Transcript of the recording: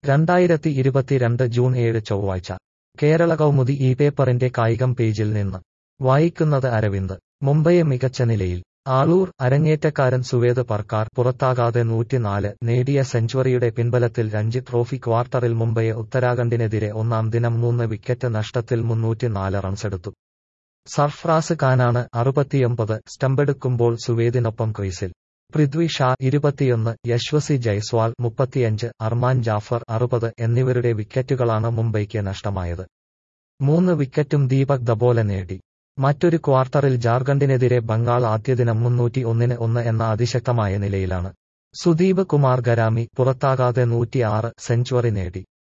രണ്ടായിരത്തി ഇരുപത്തിരണ്ട് ജൂൺ ഏഴ് ചൊവ്വാഴ്ച കേരള കൗമുദി ഈ പേപ്പറിന്റെ കായികം പേജിൽ നിന്ന് വായിക്കുന്നത് അരവിന്ദ് മുംബൈയെ മികച്ച നിലയിൽ ആളൂർ അരങ്ങേറ്റക്കാരൻ സുവേദ് പർക്കാർ പുറത്താകാതെ നൂറ്റിനാല് നേടിയ സെഞ്ചുറിയുടെ പിൻബലത്തിൽ രഞ്ജി ട്രോഫി ക്വാർട്ടറിൽ മുംബൈയെ ഉത്തരാഖണ്ഡിനെതിരെ ഒന്നാം ദിനം മൂന്ന് വിക്കറ്റ് നഷ്ടത്തിൽ മുന്നൂറ്റിനാല് റൺസെടുത്തു സർഫ്രാസ് ഖാനാണ് അറുപത്തിയൊമ്പത് സ്റ്റമ്പെടുക്കുമ്പോൾ സുവേദിനൊപ്പം ക്രീസിൽ പൃഥ്വി ഷാ ഇരുപത്തിയൊന്ന് യശ്വസി ജയ്സ്വാൾ മുപ്പത്തിയഞ്ച് അർമാൻ ജാഫർ അറുപത് എന്നിവരുടെ വിക്കറ്റുകളാണ് മുംബൈക്ക് നഷ്ടമായത് മൂന്ന് വിക്കറ്റും ദീപക് ദബോല നേടി മറ്റൊരു ക്വാർട്ടറിൽ ജാർഖണ്ഡിനെതിരെ ബംഗാൾ ആദ്യദിനം മുന്നൂറ്റി ഒന്നിന് ഒന്ന് എന്ന അതിശക്തമായ നിലയിലാണ് സുദീപ് കുമാർ ഗരാമി പുറത്താകാതെ നൂറ്റിയാറ് സെഞ്ചുറി നേടി